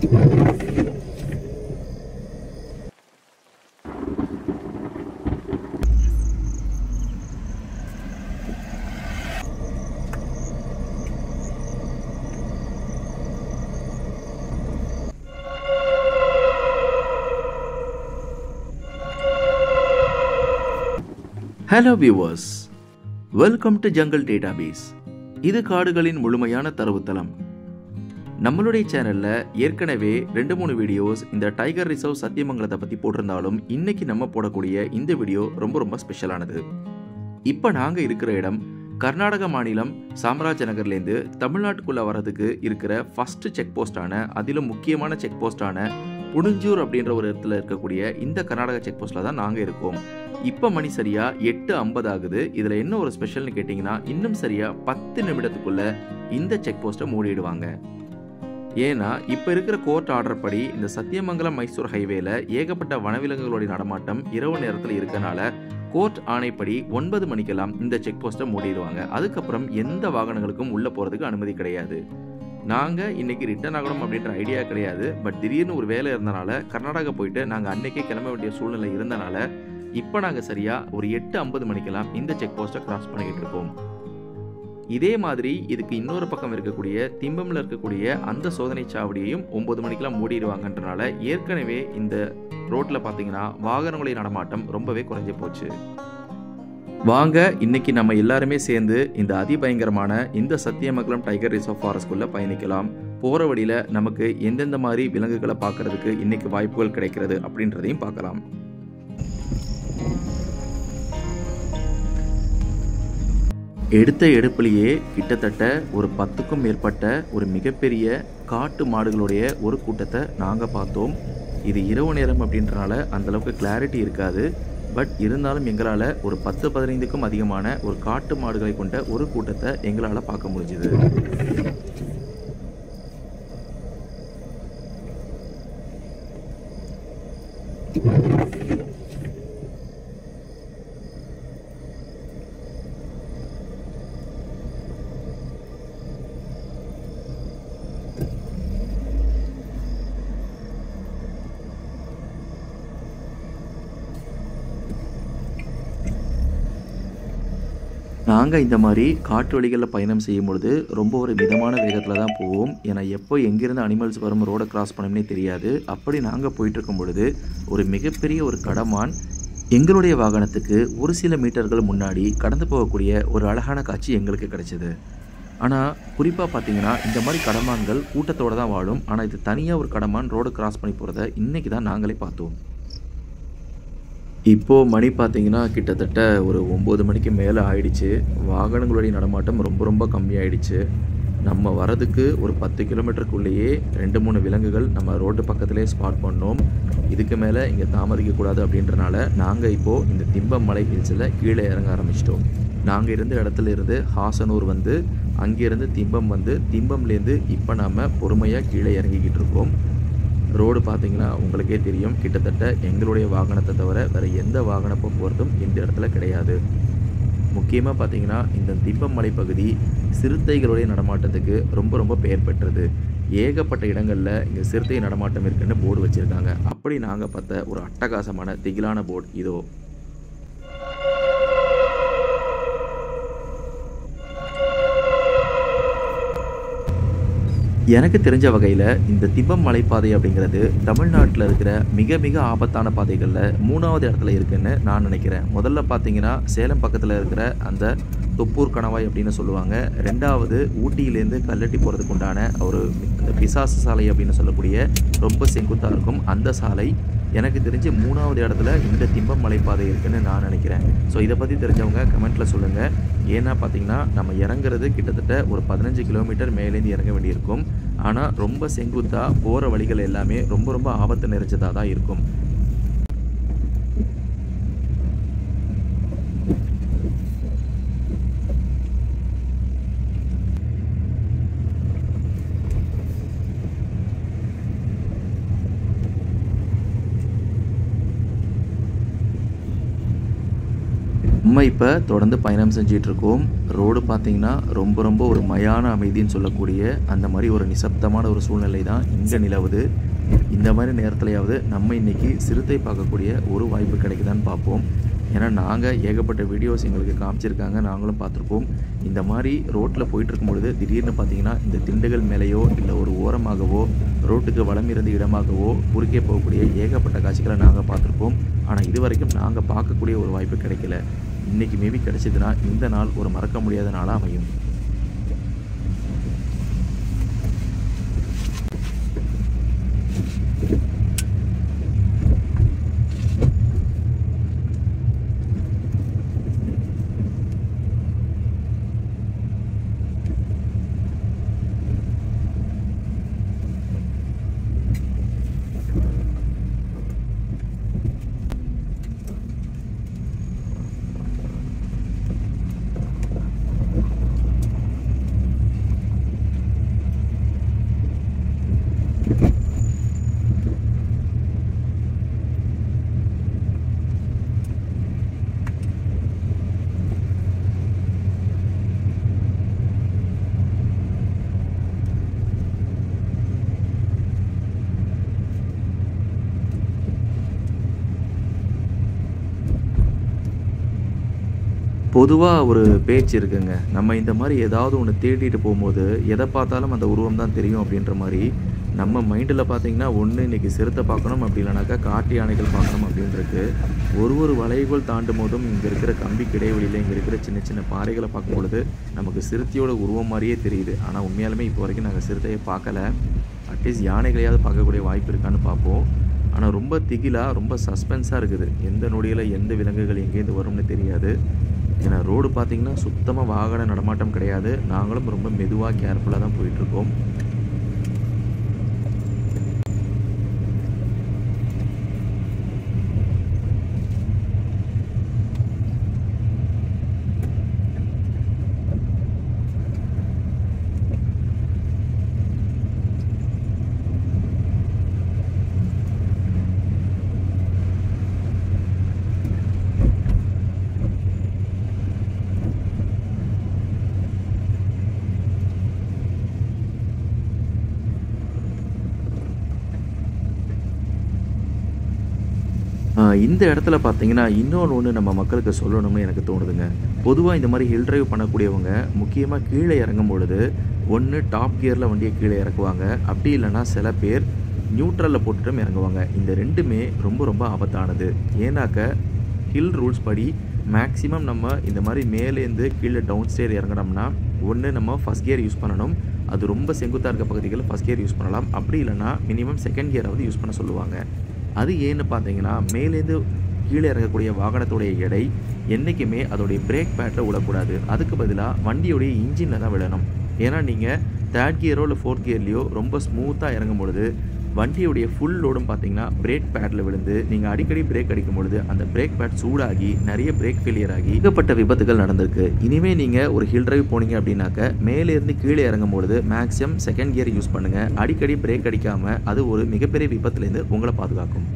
hello viewers welcome to jungle database இது காடுகளின் முழுமையான தரவுத்தளம் நம்மளுடைய சேனல்ல ஏற்கனவே ரெண்டு மூணு வீடியோஸ் இந்த டைகர் ரிசர்வ் சத்தியமங்கலத்தை பத்தி போட்டிருந்தாலும் இன்னைக்கு நம்ம போடக்கூடிய இந்த வீடியோ ரொம்ப ரொம்ப ஸ்பெஷலானது இப்போ நாங்க இருக்கிற இடம் கர்நாடக மாநிலம் சாம்ராஜ் நகர்லேருந்து தமிழ்நாட்டுக்குள்ள வர்றதுக்கு இருக்கிற ஃபர்ஸ்ட் செக் போஸ்டான அதிலும் முக்கியமான செக் போஸ்டான புடுஞ்சூர் அப்படின்ற ஒரு இடத்துல இருக்கக்கூடிய இந்த கர்நாடக செக் போஸ்ட்ல தான் நாங்க இருக்கோம் இப்போ மணி சரியா எட்டு ஐம்பது ஆகுது இதில் என்ன ஒரு ஸ்பெஷல்னு கேட்டிங்கன்னா இன்னும் சரியா பத்து நிமிடத்துக்குள்ள இந்த செக் போஸ்ட்டை மூடிடுவாங்க ஏன்னா இப்போ இருக்கிற கோர்ட் ஆர்டர் படி இந்த சத்தியமங்கலம் மைசூர் ஹைவேல ஏகப்பட்ட வனவிலங்குகளுடைய நடமாட்டம் இரவு நேரத்தில் இருக்கனால கோர்ட் ஆணைப்படி ஒன்பது மணிக்கெல்லாம் இந்த செக் போஸ்ட்டை மூடிடுவாங்க அதுக்கப்புறம் எந்த வாகனங்களுக்கும் உள்ளே போகிறதுக்கு அனுமதி கிடையாது நாங்கள் இன்னைக்கு ரிட்டர்ன் ஆகணும் அப்படின்ற ஐடியா கிடையாது பட் திடீர்னு ஒரு வேலை இருந்தனால கர்நாடகா போயிட்டு நாங்கள் அன்னைக்கே கிளம்ப வேண்டிய சூழ்நிலை இருந்தனால இப்போ நாங்கள் சரியாக ஒரு எட்டு ஐம்பது மணிக்கெல்லாம் இந்த செக் போஸ்ட்டை கிராஸ் பண்ணிக்கிட்டு இருக்கோம் இதே மாதிரி இதுக்கு இன்னொரு பக்கம் இருக்கக்கூடிய திம்பம்ல இருக்கக்கூடிய அந்த சோதனை சாவடியையும் ஒன்பது மணிக்கெல்லாம் மூடிடுவாங்கன்றனால ஏற்கனவே இந்த ரோட்டில் பார்த்தீங்கன்னா வாகனங்களின் நடமாட்டம் ரொம்பவே குறைஞ்சு போச்சு வாங்க இன்னைக்கு நம்ம எல்லாருமே சேர்ந்து இந்த அதிபயங்கரமான இந்த சத்தியமங்கலம் டைகர் ரிசர்வ் ஃபாரஸ்ட்குள்ள பயணிக்கலாம் போகிற வழியில் நமக்கு எந்தெந்த மாதிரி விலங்குகளை பார்க்கறதுக்கு இன்னைக்கு வாய்ப்புகள் கிடைக்கிறது அப்படின்றதையும் பார்க்கலாம் எடுத்த எடுப்புலேயே கிட்டத்தட்ட ஒரு பத்துக்கும் மேற்பட்ட ஒரு மிகப்பெரிய காட்டு மாடுகளுடைய ஒரு கூட்டத்தை நாங்கள் பார்த்தோம் இது இரவு நேரம் அப்படின்றனால அந்தளவுக்கு கிளாரிட்டி இருக்காது பட் இருந்தாலும் எங்களால் ஒரு பத்து பதினைந்துக்கும் அதிகமான ஒரு காட்டு மாடுகளை கொண்ட ஒரு கூட்டத்தை எங்களால் பார்க்க முடிஞ்சுது நாங்கள் இந்த மாதிரி காட்டு வழிகளில் பயணம் செய்யும் பொழுது ரொம்ப ஒரு மிதமான வேகத்தில் தான் போவோம் ஏன்னா எப்போ எங்கேருந்து அனிமல்ஸ் வரும் ரோடை கிராஸ் பண்ணணும்னே தெரியாது அப்படி நாங்கள் போயிட்டு இருக்கும் பொழுது ஒரு மிகப்பெரிய ஒரு கடமான் எங்களுடைய வாகனத்துக்கு ஒரு சில மீட்டர்கள் முன்னாடி கடந்து போகக்கூடிய ஒரு அழகான காட்சி எங்களுக்கு கிடைச்சது ஆனால் குறிப்பாக பார்த்தீங்கன்னா இந்த மாதிரி கடமான்கள் கூட்டத்தோடு தான் வாழும் ஆனால் இது தனியாக ஒரு கடமான் ரோடு கிராஸ் பண்ணி போகிறத இன்றைக்கி தான் நாங்களே பார்த்தோம் இப்போது மணி பார்த்தீங்கன்னா கிட்டத்தட்ட ஒரு ஒம்பது மணிக்கு மேலே ஆயிடுச்சு வாகனங்களுடைய நடமாட்டம் ரொம்ப ரொம்ப கம்மியாயிடுச்சு நம்ம வரதுக்கு ஒரு பத்து கிலோமீட்டருக்குள்ளேயே ரெண்டு மூணு விலங்குகள் நம்ம ரோட்டு பக்கத்துலேயே ஸ்பாட் பண்ணோம் இதுக்கு மேலே இங்கே தாமதிக்கக்கூடாது அப்படின்றனால நாங்கள் இப்போது இந்த திம்பம் மலை ஹில்ஸில் கீழே இறங்க ஆரம்பிச்சிட்டோம் நாங்கள் இருந்த இடத்துல இருந்து ஹாசனூர் வந்து அங்கேருந்து திம்பம் வந்து திம்பம்லேருந்து இப்போ நாம் பொறுமையாக கீழே இறங்கிக்கிட்டு இருக்கோம் ரோடு பார்த்தீங்கன்னா உங்களுக்கே தெரியும் கிட்டத்தட்ட எங்களுடைய வாகனத்தை தவிர வேறு எந்த வாகன போக்குவரத்தும் இந்த இடத்துல கிடையாது முக்கியமாக பார்த்தீங்கன்னா இந்த திம்பம் மலைப்பகுதி சிறுத்தைகளுடைய நடமாட்டத்துக்கு ரொம்ப ரொம்ப பெயர் பெற்றது ஏகப்பட்ட இடங்களில் இங்கே சிறுத்தை நடமாட்டம் இருக்குன்னு போர்டு வச்சுருக்காங்க அப்படி நாங்கள் பார்த்த ஒரு அட்டகாசமான திகிலான போர்டு இதோ எனக்கு தெரிஞ்ச வகையில் இந்த திம்பம் மலைப்பாதை அப்படிங்கிறது தமிழ்நாட்டில் இருக்கிற மிக மிக ஆபத்தான பாதைகளில் மூணாவது இடத்துல இருக்குன்னு நான் நினைக்கிறேன் முதல்ல பார்த்தீங்கன்னா சேலம் பக்கத்தில் இருக்கிற அந்த தொப்பூர் கணவாய் அப்படின்னு சொல்லுவாங்க ரெண்டாவது ஊட்டியிலேருந்து கல்லட்டி போகிறதுக்கு உண்டான ஒரு அந்த பிசாசு சாலை அப்படின்னு சொல்லக்கூடிய ரொம்ப செங்குத்தாக இருக்கும் அந்த சாலை எனக்கு தெரிஞ்சு மூணாவது இடத்துல இந்த திம்பம் மலைப்பாதை இருக்குன்னு நான் நினைக்கிறேன் ஸோ இதை பற்றி தெரிஞ்சவங்க கமெண்ட்டில் சொல்லுங்கள் ஏன்னா பார்த்தீங்கன்னா நம்ம இறங்குறது கிட்டத்தட்ட ஒரு பதினஞ்சு கிலோமீட்டர் மேலேருந்து இறங்க வேண்டியிருக்கும் ஆனால் ரொம்ப செங்குத்தாக போகிற வழிகள் எல்லாமே ரொம்ப ரொம்ப ஆபத்து நிறைஞ்சதாக தான் இருக்கும் நம்ம இப்போ தொடர்ந்து பயணம் செஞ்சிட்டு இருக்கோம் ரோடு பார்த்தீங்கன்னா ரொம்ப ரொம்ப ஒரு மயான அமைதின்னு சொல்லக்கூடிய அந்த மாதிரி ஒரு நிசப்தமான ஒரு சூழ்நிலை தான் இங்கே நிலவுது இந்த மாதிரி நேரத்துலையாவது நம்ம இன்னைக்கு சிறுத்தை பார்க்கக்கூடிய ஒரு வாய்ப்பு கிடைக்குதான்னு பார்ப்போம் ஏன்னா நாங்கள் ஏகப்பட்ட வீடியோஸ் எங்களுக்கு காமிச்சிருக்காங்க நாங்களும் பார்த்துருப்போம் இந்த மாதிரி ரோட்டில் போயிட்டு இருக்கும் பொழுது திடீர்னு பார்த்தீங்கன்னா இந்த திண்டுகள் மேலேயோ இல்லை ஒரு ஓரமாகவோ ரோட்டுக்கு வளம் இருந்த இடமாகவோ குறுக்கே போகக்கூடிய ஏகப்பட்ட காட்சிகளை நாங்கள் பார்த்துருப்போம் ஆனால் இது வரைக்கும் நாங்கள் பார்க்கக்கூடிய ஒரு வாய்ப்பு கிடைக்கல இன்னைக்கு மேபி கிடைச்சதுன்னா இந்த நாள் ஒரு மறக்க முடியாத நாளாக அமையும் பொதுவாக ஒரு பேச்சு இருக்குங்க நம்ம இந்த மாதிரி ஏதாவது ஒன்று தேடிட்டு போகும்போது எதை பார்த்தாலும் அந்த உருவம் தான் தெரியும் அப்படின்ற மாதிரி நம்ம மைண்டில் பார்த்தீங்கன்னா ஒன்று இன்றைக்கி சிறுத்தை பார்க்கணும் அப்படி இல்லைனாக்கா காட்டு யானைகள் பார்க்கணும் அப்படின்றது ஒரு ஒரு வளைவுகள் தாண்டும் போதும் இங்கே இருக்கிற கம்பிக்கு இடைவெளியில் இங்கே இருக்கிற சின்ன சின்ன பாறைகளை பார்க்கும் பொழுது நமக்கு சிறுத்தையோட உருவம் மாதிரியே தெரியுது ஆனால் உண்மையாலுமே இப்போ வரைக்கும் நாங்கள் சிறுத்தையை பார்க்கல அட்லீஸ்ட் யானைகளையாவது பார்க்கக்கூடிய வாய்ப்பு இருக்கான்னு பார்ப்போம் ஆனால் ரொம்ப திகிலாக ரொம்ப சஸ்பென்ஸாக இருக்குது எந்த நொடியில் எந்த விலங்குகள் எங்கேருந்து வரும்னு தெரியாது ஏன்னா ரோடு பார்த்தீங்கன்னா சுத்தமாக வாகன நடமாட்டம் கிடையாது நாங்களும் ரொம்ப மெதுவாக கேர்ஃபுல்லாக தான் போயிட்டுருக்கோம் ஆஹ் இந்த இடத்துல பார்த்தீங்கன்னா இன்னொன்று ஒன்று நம்ம மக்களுக்கு சொல்லணும்னு எனக்கு தோணுதுங்க பொதுவாக இந்த மாதிரி ஹில் டிரைவ் பண்ணக்கூடியவங்க முக்கியமாக கீழே இறங்கும் பொழுது ஒன்று டாப் கியரில் வண்டியை கீழே இறக்குவாங்க அப்படி இல்லைன்னா சில பேர் நியூட்ரலில் போட்டுட்டும் இறங்குவாங்க இந்த ரெண்டுமே ரொம்ப ரொம்ப ஆபத்தானது ஏன்னாக்க ஹில் ரூல்ஸ் படி மேக்ஸிமம் நம்ம இந்த மாதிரி மேலேருந்து கீழே டவுன் ஸ்டேர் இறங்கினோம்னா ஒன்று நம்ம ஃபஸ்ட் கியர் யூஸ் பண்ணணும் அது ரொம்ப செங்குத்தாக இருக்க பகுதிகளில் ஃபஸ்ட் கியர் யூஸ் பண்ணலாம் அப்படி இல்லைன்னா மினிமம் செகண்ட் கியராவது யூஸ் பண்ண சொல்லுவாங்க அது ஏன்னு பார்த்தீங்கன்னா மேலேருந்து கீழே இறங்கக்கூடிய வாகனத்துடைய எடை என்றைக்குமே அதோடைய பிரேக் பேட்டில் விடக்கூடாது அதுக்கு பதிலாக வண்டியோடைய இன்ஜினில் தான் விடணும் ஏன்னா நீங்கள் தேர்ட் கியரோ இல்லை ஃபோர்த் கியர்லேயோ ரொம்ப ஸ்மூத்தாக இறங்கும் பொழுது வண்டியுடைய ஃபுல் லோடும் பார்த்தீங்கன்னா பிரேக் பேடில் விழுந்து நீங்கள் அடிக்கடி பிரேக் அடிக்கும் பொழுது அந்த பிரேக் பேட் சூடாகி நிறைய பிரேக் ஃபெயிலியர் ஆகி ஏகப்பட்ட விபத்துகள் நடந்திருக்கு இனிமேல் நீங்கள் ஒரு ஹில் டிரைவ் போனீங்க அப்படின்னாக்க மேலேருந்து கீழே இறங்கும் பொழுது மேக்ஸிமம் செகண்ட் கியர் யூஸ் பண்ணுங்கள் அடிக்கடி பிரேக் அடிக்காமல் அது ஒரு மிகப்பெரிய விபத்துலேருந்து உங்களை பாதுகாக்கும்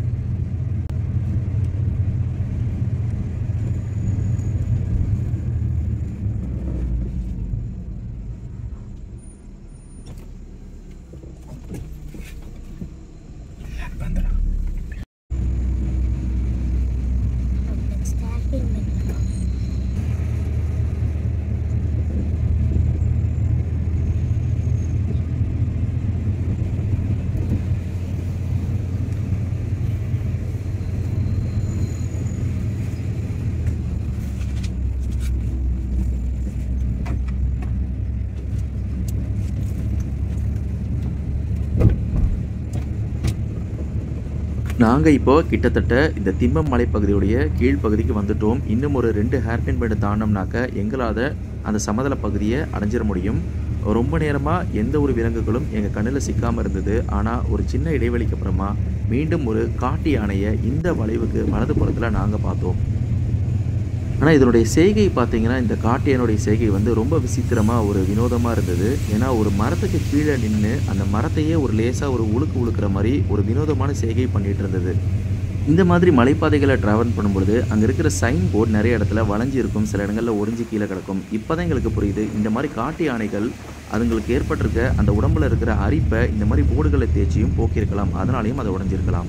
நாங்கள் இப்போ கிட்டத்தட்ட இந்த திம்பம் மலைப்பகுதியுடைய கீழ்ப்பகுதிக்கு வந்துட்டோம் இன்னும் ஒரு ரெண்டு ஹேர்பின் பெண்டு தாண்டோம்னாக்க எங்களால் அந்த சமதள பகுதியை அடைஞ்சிட முடியும் ரொம்ப நேரமாக எந்த ஒரு விலங்குகளும் எங்கள் கண்ணில் சிக்காமல் இருந்தது ஆனால் ஒரு சின்ன இடைவெளிக்கு அப்புறமா மீண்டும் ஒரு காட்டு யானையை இந்த வளைவுக்கு வலது புறத்தில் நாங்கள் பார்த்தோம் ஆனால் இதனுடைய செய்கை பார்த்தீங்கன்னா இந்த காட்டியனுடைய செய்கை வந்து ரொம்ப விசித்திரமாக ஒரு வினோதமாக இருந்தது ஏன்னா ஒரு மரத்துக்கு கீழே நின்று அந்த மரத்தையே ஒரு லேசாக ஒரு உழுக்கு உழுக்கிற மாதிரி ஒரு வினோதமான செய்கை பண்ணிட்டு இருந்தது இந்த மாதிரி மலைப்பாதைகளை ட்ராவல் பண்ணும்பொழுது அங்கே இருக்கிற சைன் போர்டு நிறைய இடத்துல வளைஞ்சு இருக்கும் சில இடங்களில் ஒரிஞ்சு கீழே கிடக்கும் இப்போ தான் எங்களுக்கு புரியுது இந்த மாதிரி காட்டு யானைகள் அதுங்களுக்கு ஏற்பட்டிருக்க அந்த உடம்புல இருக்கிற அரிப்பை இந்த மாதிரி போர்டுகளை தேய்ச்சியும் போக்கியிருக்கலாம் அதனாலையும் அதை உடஞ்சிருக்கலாம்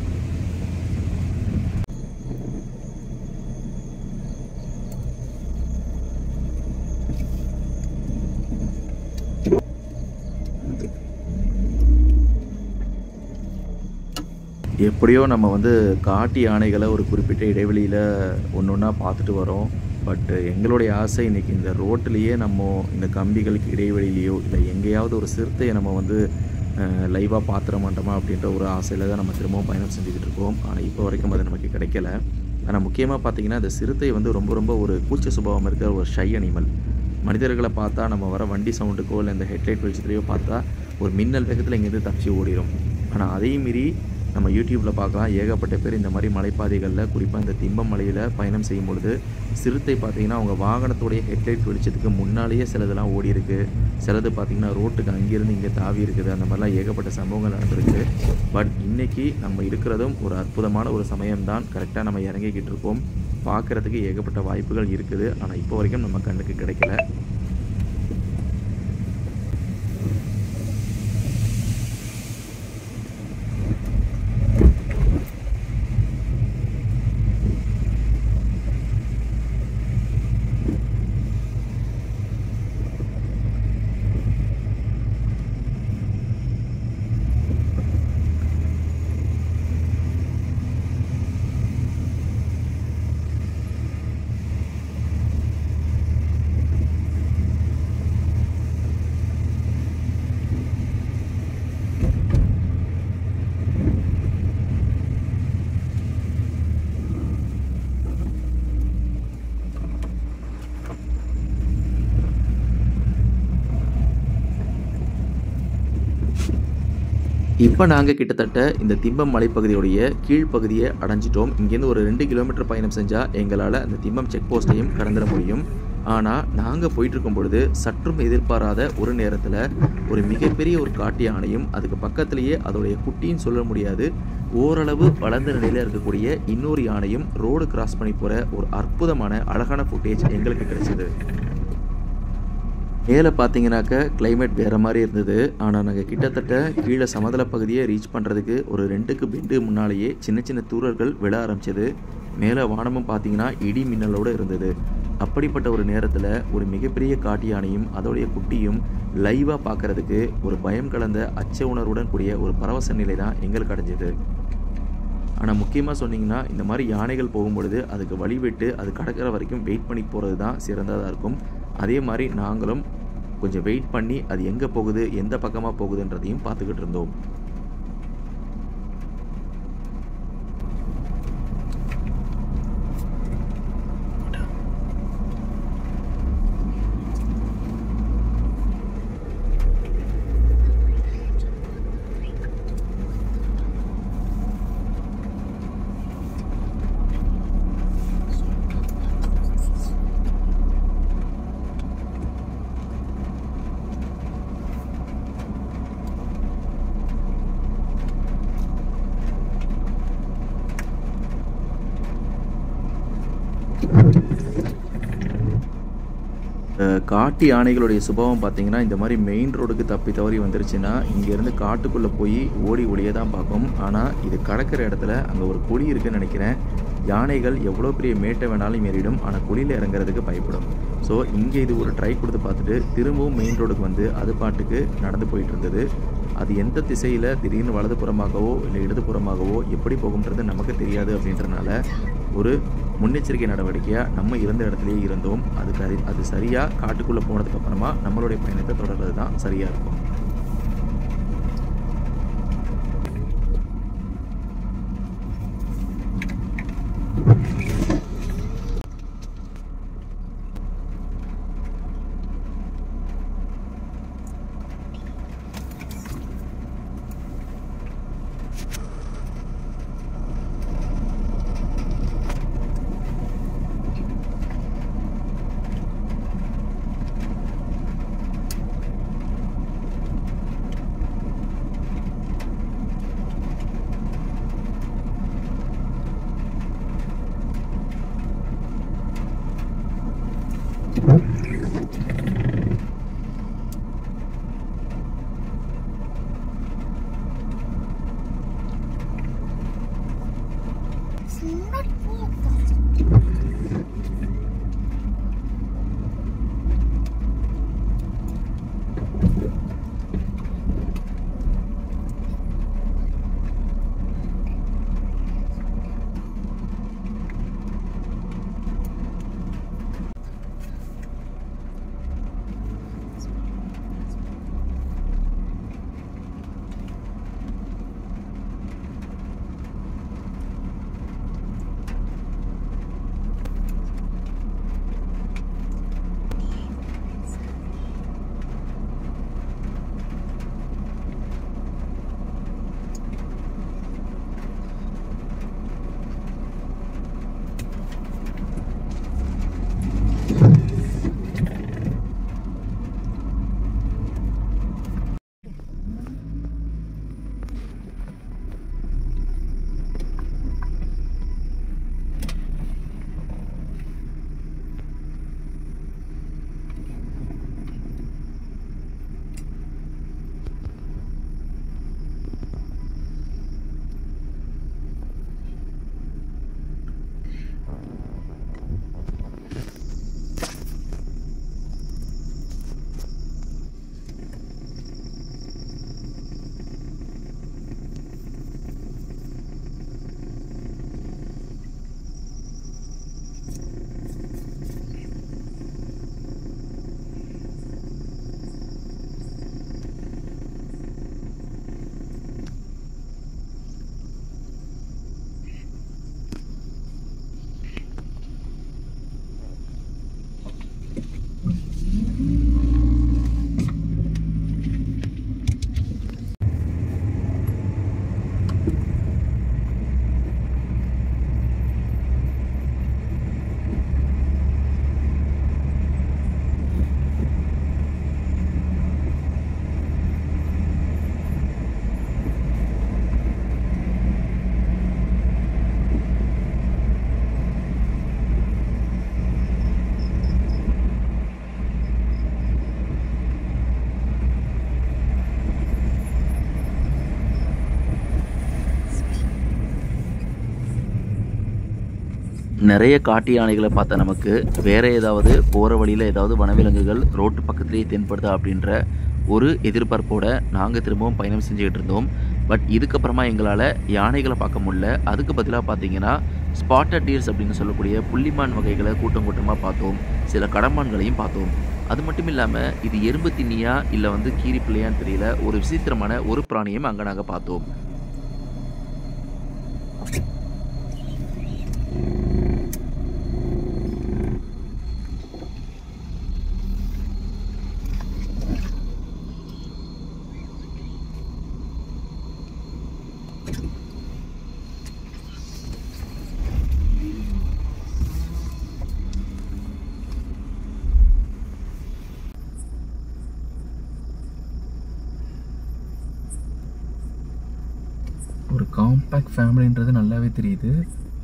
எப்படியோ நம்ம வந்து காட்டு யானைகளை ஒரு குறிப்பிட்ட இடைவெளியில் ஒன்று ஒன்றா பார்த்துட்டு வரோம் பட் எங்களுடைய ஆசை இன்றைக்கி இந்த ரோட்டிலேயே நம்ம இந்த கம்பிகளுக்கு இடைவெளியிலையோ இல்லை எங்கேயாவது ஒரு சிறுத்தையை நம்ம வந்து லைவாக பார்த்துட மாட்டோமா அப்படின்ற ஒரு ஆசையில் தான் நம்ம திரும்பவும் பயணம் செஞ்சுக்கிட்டு இருக்கோம் ஆனால் இப்போ வரைக்கும் அது நமக்கு கிடைக்கல ஆனால் முக்கியமாக பார்த்தீங்கன்னா இந்த சிறுத்தை வந்து ரொம்ப ரொம்ப ஒரு கூச்ச சுபாவம் இருக்கிற ஒரு ஷை அனிமல் மனிதர்களை பார்த்தா நம்ம வர வண்டி சவுண்டுக்கோ இல்லை இந்த ஹெட்லைட் வெளிச்சத்துலையோ பார்த்தா ஒரு மின்னல் வேகத்தில் இங்கேருந்து தப்பிச்சு ஓடிடும் ஆனால் அதையும் மீறி நம்ம யூடியூப்பில் பார்க்கலாம் ஏகப்பட்ட பேர் இந்த மாதிரி மலைப்பாதைகளில் குறிப்பாக இந்த திம்பம் மலையில் பயணம் செய்யும் பொழுது சிறுத்தை பார்த்தீங்கன்னா அவங்க வாகனத்துடைய ஹெட்லைட் வெளிச்சத்துக்கு முன்னாலேயே சிலதெல்லாம் ஓடி இருக்கு சிலது பார்த்தீங்கன்னா ரோட்டுக்கு அங்கேருந்து இங்கே தாவி இருக்குது அந்த மாதிரிலாம் ஏகப்பட்ட சம்பவங்கள் நடந்திருக்கு பட் இன்னைக்கு நம்ம இருக்கிறதும் ஒரு அற்புதமான ஒரு சமயம்தான் கரெக்டாக நம்ம இறங்கிக்கிட்டு இருக்கோம் பார்க்குறதுக்கு ஏகப்பட்ட வாய்ப்புகள் இருக்குது ஆனால் இப்போ வரைக்கும் நம்ம கண்ணுக்கு கிடைக்கல இப்போ நாங்கள் கிட்டத்தட்ட இந்த திம்பம் மலைப்பகுதியுடைய கீழ்ப்பகுதியை அடைஞ்சிட்டோம் இங்கேருந்து ஒரு ரெண்டு கிலோமீட்டர் பயணம் செஞ்சால் எங்களால் அந்த திம்பம் செக் போஸ்ட்டையும் கடந்துட முடியும் ஆனால் நாங்கள் போயிட்டு இருக்கும் பொழுது சற்றும் எதிர்பாராத ஒரு நேரத்தில் ஒரு மிகப்பெரிய ஒரு காட்டு யானையும் அதுக்கு பக்கத்திலேயே அதோடைய குட்டின்னு சொல்ல முடியாது ஓரளவு வளர்ந்த நிலையில் இருக்கக்கூடிய இன்னொரு யானையும் ரோடு கிராஸ் பண்ணி போகிற ஒரு அற்புதமான அழகான ஃபுட்டேஜ் எங்களுக்கு கிடைச்சிது மேலே பார்த்தீங்கன்னாக்க கிளைமேட் வேறு மாதிரி இருந்தது ஆனால் நாங்கள் கிட்டத்தட்ட கீழே சமதள பகுதியை ரீச் பண்ணுறதுக்கு ஒரு ரெண்டுக்கு பெண்டு முன்னாலேயே சின்ன சின்ன தூரல்கள் விழ ஆரம்பிச்சது மேலே வானமும் பார்த்தீங்கன்னா இடி மின்னலோடு இருந்தது அப்படிப்பட்ட ஒரு நேரத்தில் ஒரு மிகப்பெரிய காட்டு யானையும் அதோடைய குட்டியும் லைவாக பார்க்கறதுக்கு ஒரு பயம் கலந்த அச்ச உணர்வுடன் கூடிய ஒரு பரவச நிலை தான் எங்களுக்கு அடைஞ்சது ஆனால் முக்கியமாக சொன்னீங்கன்னா இந்த மாதிரி யானைகள் போகும்பொழுது அதுக்கு வழி விட்டு அது கடக்கிற வரைக்கும் வெயிட் பண்ணி போகிறது தான் சிறந்ததாக இருக்கும் அதே மாதிரி நாங்களும் கொஞ்சம் வெயிட் பண்ணி அது எங்கே போகுது எந்த பக்கமாக போகுதுன்றதையும் பார்த்துக்கிட்டு இருந்தோம் அஹ் காட்டு யானைகளுடைய சுபாவம் பார்த்தீங்கன்னா இந்த மாதிரி மெயின் ரோடுக்கு தப்பி தவறி வந்துருச்சுன்னா இங்கேருந்து காட்டுக்குள்ளே போய் ஓடி ஒளிய தான் பார்க்கும் ஆனால் இது கடக்கிற இடத்துல அங்கே ஒரு குழி இருக்குன்னு நினைக்கிறேன் யானைகள் எவ்வளோ பெரிய மேட்டை வேணாலும் ஏறிடும் ஆனால் குழியில் இறங்குறதுக்கு பயப்படும் ஸோ இங்கே இது ஒரு ட்ரை கொடுத்து பார்த்துட்டு திரும்பவும் மெயின் ரோடுக்கு வந்து அது பாட்டுக்கு நடந்து போயிட்டு இருந்தது அது எந்த திசையில் திடீர்னு வலதுபுறமாகவோ இல்லை இடதுபுறமாகவோ எப்படி போகும்ன்றது நமக்கு தெரியாது அப்படின்றனால ஒரு முன்னெச்சரிக்கை நடவடிக்கையாக நம்ம இருந்த இடத்துலயே இருந்தோம் அதுக்கு அது அது சரியாக காட்டுக்குள்ளே போனதுக்கு அப்புறமா நம்மளுடைய பயணத்தை தொடர்றது தான் சரியாக இருக்கும் நிறைய காட்டு யானைகளை பார்த்த நமக்கு வேற ஏதாவது போகிற வழியில் ஏதாவது வனவிலங்குகள் ரோட்டு பக்கத்துலேயே தென்படுதா அப்படின்ற ஒரு எதிர்பார்ப்போட நாங்கள் திரும்பவும் பயணம் செஞ்சுக்கிட்டு இருந்தோம் பட் இதுக்கப்புறமா எங்களால் யானைகளை பார்க்க முடியல அதுக்கு பதிலாக பார்த்தீங்கன்னா ஸ்பாட்டட் டீர்ஸ் அப்படின்னு சொல்லக்கூடிய புள்ளிமான் வகைகளை கூட்டம் கூட்டமாக பார்த்தோம் சில கடமான்களையும் பார்த்தோம் அது மட்டும் இல்லாமல் இது எறும்பு திண்ணியா இல்லை வந்து கீரி பிள்ளையான்னு தெரியல ஒரு விசித்திரமான ஒரு பிராணியும் அங்கே நாங்கள் பார்த்தோம் ஒரு காம்பேக்ட் ஃபேமிலின்றது நல்லாவே தெரியுது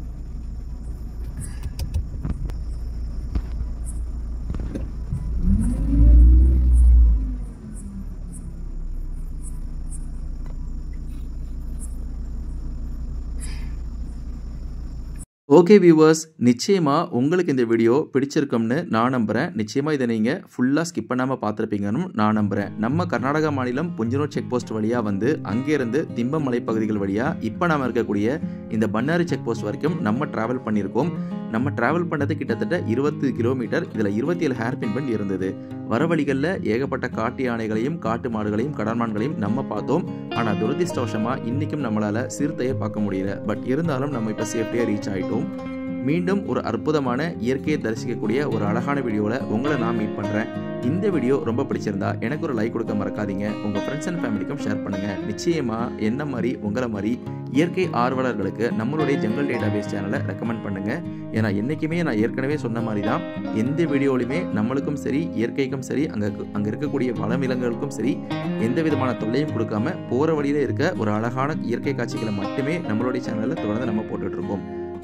ஓகே வியூவர்ஸ் நிச்சயமாக உங்களுக்கு இந்த வீடியோ பிடிச்சிருக்கும்னு நான் நம்புகிறேன் நிச்சயமாக இதை நீங்கள் ஃபுல்லாக ஸ்கிப் பண்ணாமல் பார்த்துருப்பீங்கன்னு நான் நம்புகிறேன் நம்ம கர்நாடகா மாநிலம் புஞ்சனூர் செக் போஸ்ட் வழியாக வந்து அங்கேருந்து திம்பம் மலைப்பகுதிகள் வழியாக இப்போ நாம் இருக்கக்கூடிய இந்த பன்னாரி செக் போஸ்ட் வரைக்கும் நம்ம ட்ராவல் பண்ணியிருக்கோம் நம்ம ட்ராவல் பண்ணது கிட்டத்தட்ட இருபது கிலோமீட்டர் இதில் இருபத்தி ஏழு ஹேர்பின் பெண்ட் இருந்தது வர வழிகளில் ஏகப்பட்ட காட்டு யானைகளையும் காட்டு மாடுகளையும் கடன்மான்களையும் நம்ம பார்த்தோம் ஆனால் துரதிருஷ்டவசமாக இன்றைக்கும் நம்மளால் சிறுத்தையை பார்க்க முடியல பட் இருந்தாலும் நம்ம இப்போ சேஃப்டியாக ரீச் ஆகிட்டோம் மீண்டும் ஒரு அற்புதமான இயற்கையை தரிசிக்கக்கூடிய ஒரு அழகான வீடியோவில் உங்களை நான் மீட் பண்ணுறேன் இந்த வீடியோ ரொம்ப பிடிச்சிருந்தா எனக்கு ஒரு லைக் கொடுக்க மறக்காதீங்க உங்கள் ஃப்ரெண்ட்ஸ் அண்ட் ஃபேமிலிக்கும் ஷேர் பண்ணுங்கள் நிச்சயமாக என்ன மாதிரி உங்களை மாதிரி இயற்கை ஆர்வலர்களுக்கு நம்மளுடைய ஜங்கல் டேட்டாபேஸ் சேனலை ரெக்கமெண்ட் பண்ணுங்கள் ஏன்னா என்றைக்குமே நான் ஏற்கனவே சொன்ன மாதிரி தான் எந்த வீடியோலையுமே நம்மளுக்கும் சரி இயற்கைக்கும் சரி அங்கே அங்கே இருக்கக்கூடிய வனவிலங்குகளுக்கும் சரி எந்த விதமான தொல்லையும் கொடுக்காம போகிற வழியில் இருக்க ஒரு அழகான இயற்கை காட்சிகளை மட்டுமே நம்மளுடைய சேனலில் தொடர்ந்து நம்ம போட்டுட்ருக்கோம்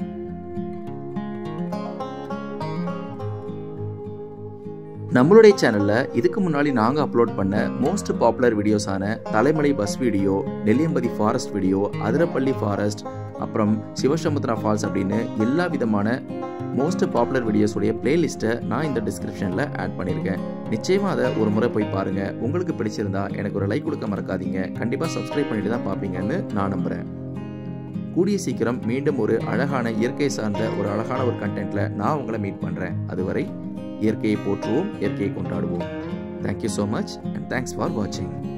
நம்மளுடைய சேனலில் இதுக்கு முன்னாடி நாங்கள் அப்லோட் பண்ண மோஸ்ட் பாப்புலர் வீடியோஸான Thalamalai bus video Nelliyampathy forest video Athirappilly forest அப்புறம் சிவசமுத்ரா ஃபால்ஸ் அப்படின்னு எல்லா விதமான மோஸ்ட் பாப்புலர் வீடியோஸுடைய பிளேலிஸ்ட்டை நான் இந்த டிஸ்கிரிப்ஷனில் ஆட் பண்ணியிருக்கேன் நிச்சயமாக அதை ஒரு முறை போய் பாருங்கள் உங்களுக்கு பிடிச்சிருந்தா எனக்கு ஒரு லைக் கொடுக்க மறக்காதீங்க கண்டிப்பாக சப்ஸ்கிரைப் பண்ணிட்டு தான் பார்ப்பீங்கன்னு நான் நம்புகிறேன் கூடிய சீக்கிரம் மீண்டும் ஒரு அழகான இயற்கை சார்ந்த ஒரு அழகான ஒரு கண்டென்ட்டில் நான் உங்களை மீட் பண்ணுறேன் அதுவரை இயற்கையை போற்றுவோம் இயற்கையை கொண்டாடுவோம் thank you so much and thanks for வாட்சிங்